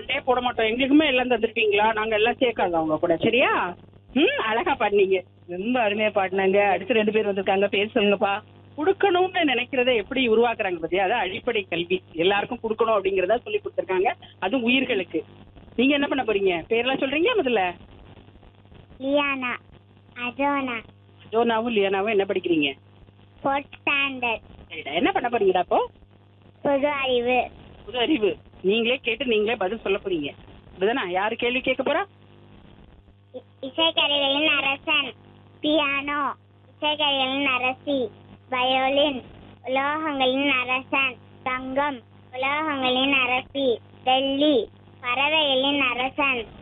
பாட்டே போட மாட்டோம் எங்களுக்குமே எல்லாம் தந்துருக்கீங்களா நாங்க எல்லாம் சேர்க்காத அவங்க கூட சரியா ம் அழகா பாடினீங்க ரொம்ப அருமையா பாடினாங்க அடுத்து ரெண்டு பேர் வந்திருக்காங்க பேர் சொல்லுங்கப்பா கொடுக்கணும்னு நினைக்கிறத எப்படி உருவாக்குறாங்க பத்தியா அதான் அடிப்படை கல்வி எல்லாருக்கும் கொடுக்கணும் அப்படிங்கறத சொல்லி கொடுத்துருக்காங்க அதுவும் உயிர்களுக்கு நீங்க என்ன பண்ண போறீங்க பேர்லாம் சொல்றீங்க முதல்ல லியானா அஜோனா ஜோனாவும் லியானாவும் என்ன படிக்கிறீங்க ஃபோர்த் ஸ்டாண்டர்ட் சரிடா என்ன பண்ண போறீங்கடா அப்போ பொது அறிவு புது அறிவு நீங்களே கேட்டு நீங்களே பதில் சொல்ல போறீங்க அப்படிதானே யாரு கேள்வி கேட்க போறா இ- இசைக்கருவிகளின் அரசன் பியானோ இசைக்கருவிகளின் அரசி வயோலின் உலோகங்களின் அரசன் தங்கம் உலோகங்களின் அரசி வெள்ளி பறவைகளின் அரசன்